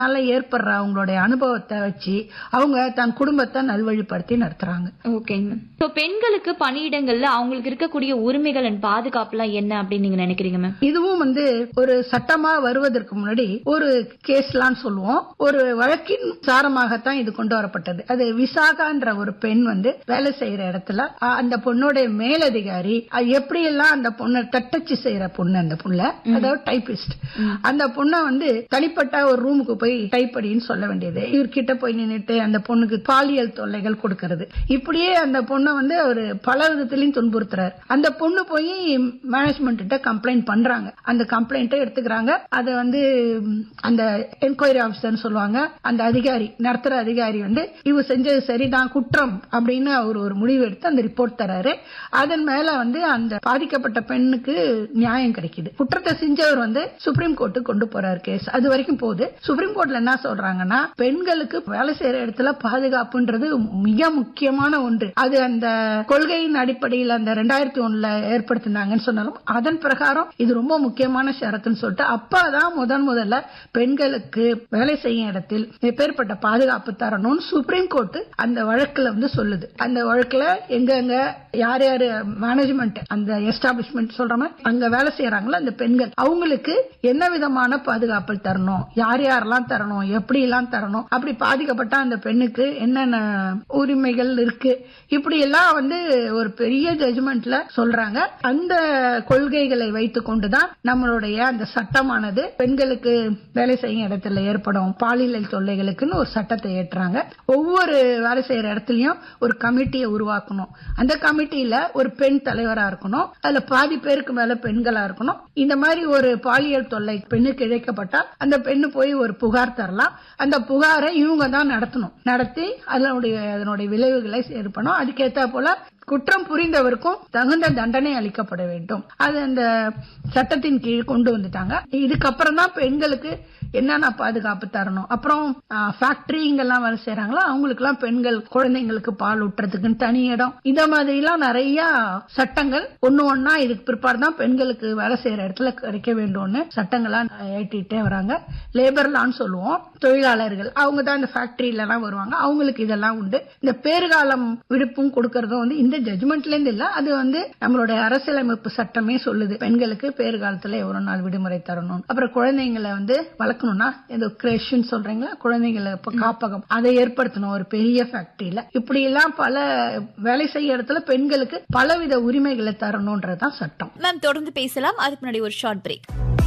அதனால ஏற்படுற அவங்களுடைய அனுபவத்தை வச்சு அவங்க தன் குடும்பத்தை நல்வழிப்படுத்தி நடத்துறாங்க ஓகேங்க ஸோ பெண்களுக்கு பணியிடங்கள்ல அவங்களுக்கு இருக்கக்கூடிய உரிமைகள் அண்ட் பாதுகாப்புலாம் என்ன அப்படின்னு நீங்க நினைக்கிறீங்க மேம் இதுவும் வந்து ஒரு சட்டமா வருவதற்கு முன்னாடி ஒரு கேஸ்லாம் சொல்லுவோம் ஒரு வழக்கின் சாரமாகத்தான் இது கொண்டு வரப்பட்டது அது விசாகான்ற ஒரு பெண் வந்து வேலை செய்யற இடத்துல அ- அந்த பொண்ணுடைய மேலதிகாரி அது எப்படி எல்லாம் அந்த பொண்ணை தட்டச்சு செய்யற பொண்ணு அந்த புள்ள அதாவது டைபிஸ்ட் அந்த பொண்ணை வந்து தனிப்பட்ட ஒரு ரூமுக்கு போய் டைப் அடின்னு சொல்ல வேண்டியது இவர்கிட்ட போய் நின்னுட்டு அந்த பொண்ணுக்கு பாலியல் தொல்லைகள் கொடுக்கறது இப்படியே அந்த பொண்ணை வந்து அவர் பல விதத்திலையும் துன்புறுத்துறாரு அந்த பொண்ணு போய் மேனேஜ்மெண்ட் கிட்ட கம்ப்ளைண்ட் பண்றாங்க அந்த கம்ப்ளைண்ட்டை எடுத்துக்கிறாங்க அதை வந்து ம், அந்த என்கொயரி ஆபீசர்னு சொல்லுவாங்க அந்த அதிகாரி நடத்துற அதிகாரி வந்து இவ செஞ்சது சரிதான் குற்றம் அப்படின்னு அவர் ஒரு முடிவு எடுத்து அந்த ரிப்போர்ட் தராரு அதன் மேல வந்து அந்த பாதிக்கப்பட்ட பெண்ணுக்கு நியாயம் கிடைக்குது குற்றத்தை செஞ்சவர் வந்து சுப்ரீம் கோர்ட்டுக்கு கொண்டு போறாரு கேஸ் அது வரைக்கும் போகுது சுப்ரீம் கோர்ட்ல என்ன சொல்றாங்கன்னா பெண்களுக்கு வேலை செய்யற இடத்துல பாதுகாப்புன்றது மிக முக்கியமான ஒன்று அது அந்த கொள்கையின் அடிப்படையில் அந்த ரெண்டாயிரத்தி ஒண்ணுல ஏற்படுத்தினாங்கன்னு சொன்னாலும் அதன் பிரகாரம் இது ரொம்ப முக்கியமான ஷரத்துன்னு சொல்லிட்டு அப்பதான் முதன் முதல்ல பெண்களுக்கு வேலை செய்யும் இடத்தில் எப்பேற்பட்ட பாதுகாப்பு தரணும்னு சுப்ரீம் கோர்ட் அந்த வழக்குல வந்து சொல்லுது அந்த வழக்குல எங்க எங்க யார் யாரு மேனேஜ்மெண்ட் அந்த எஸ்டாப்ளிஷ்மெண்ட் சொல்ற மாதிரி அங்க வேலை செய்யறாங்களோ அந்த பெண்கள் அவங்களுக்கு என்ன விதமான பாதுகாப்பு தரணும் யார் யாரெல்லாம் தரணும் எப்படி எல்லாம் தரணும் அப்படி பாதிக்கப்பட்ட அந்த பெண்ணுக்கு என்னென்ன உரிமைகள் இருக்கு இப்படி எல்லாம் வந்து ஒரு பெரிய ஜட்ஜ்மெண்ட்ல சொல்றாங்க அந்த கொள்கைகளை வைத்துக் கொண்டுதான் நம்மளுடைய அந்த சட்டமானது பெண்களுக்கு வேலை செய்யும் இடத்துல ஏற்படும் பாலியல் தொல்லைகளுக்குன்னு ஒரு சட்டத்தை ஏற்றுறாங்க ஒவ்வொரு வேலை செய்யற இடத்துலயும் ஒரு கமிட்டியை உருவாக்கணும் அந்த கமிட்டியில ஒரு பெண் தலைவரா இருக்கணும் அதுல பாதி பேருக்கு மேல பெண்களா இருக்கணும் இந்த மாதிரி ஒரு பாலியல் தொல்லை பெண்ணுக்கு இழைக்கப்பட்டா அந்த பெண்ணு போய் ஒரு புகார் தரலாம் அந்த புகாரை இவங்க தான் நடத்தணும் நடத்தி அதனுடைய அதனுடைய விளைவுகளை சேர்ப்பணும் அதுக்கேத்தா போல குற்றம் புரிந்தவருக்கும் தகுந்த தண்டனை அளிக்கப்பட வேண்டும் அது அந்த சட்டத்தின் கீழ் கொண்டு வந்துட்டாங்க இதுக்கப்புறம் தான் பெண்களுக்கு என்னென்ன பாதுகாப்பு தரணும் அப்புறம் ஃபேக்டரி இங்கெல்லாம் வேலை செய்யறாங்களோ அவங்களுக்கு எல்லாம் பெண்கள் குழந்தைங்களுக்கு பால் ஊட்டுறதுக்குன்னு தனி இடம் இந்த மாதிரி எல்லாம் நிறைய சட்டங்கள் ஒண்ணு ஒண்ணா இதுக்கு பிற்பாடு தான் பெண்களுக்கு வேலை செய்யற இடத்துல கிடைக்க வேண்டும்னு சட்டங்களா ஏற்றிட்டே வராங்க லேபர் லான்னு சொல்லுவோம் தொழிலாளர்கள் அவங்க தான் இந்த ஃபேக்டரியில எல்லாம் வருவாங்க அவங்களுக்கு இதெல்லாம் உண்டு இந்த பேறுகாலம் விடுப்பும் கொடுக்கறதும் வந்து இந்த ஜட்ஜ்மெண்ட்ல இருந்து இல்ல அது வந்து நம்மளுடைய அரசியலமைப்பு சட்டமே சொல்லுது பெண்களுக்கு பேறுகாலத்துல ஒரு நாள் விடுமுறை தரணும் அப்புறம் குழந்தைங்களை வந்து வளர்க்கணும்னா இந்த கிரேஷன் சொல்றீங்களா குழந்தைங்களை இப்ப காப்பகம் அதை ஏற்படுத்தணும் ஒரு பெரிய ஃபேக்டரியில இப்படி எல்லாம் பல வேலை செய்ய இடத்துல பெண்களுக்கு பலவித உரிமைகளை தரணும்ன்றதுதான் சட்டம் மேம் தொடர்ந்து பேசலாம் அதுக்கு முன்னாடி ஒரு ஷார்ட் பிரேக்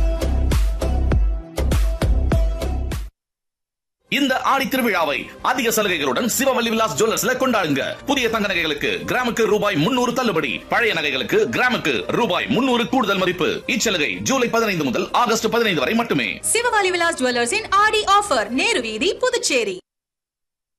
இந்த ஆடி திருவிழாவை அதிக சலுகைகளுடன் சிவவல்லி விலாஸ் ஜுவல்லர்ஸ்ல கொண்டாடுங்க புதிய தங்க நகைகளுக்கு கிராமுக்கு ரூபாய் முன்னூறு தள்ளுபடி பழைய நகைகளுக்கு கிராமுக்கு ரூபாய் முன்னூறு கூடுதல் மதிப்பு இச்சலுகை ஜூலை பதினைந்து முதல் ஆகஸ்ட் பதினைந்து வரை மட்டுமே சிவகாலி விலாஸ் ஜுவல்லர்ஸின் ஆடி ஆஃபர் நேரு வீதி புதுச்சேரி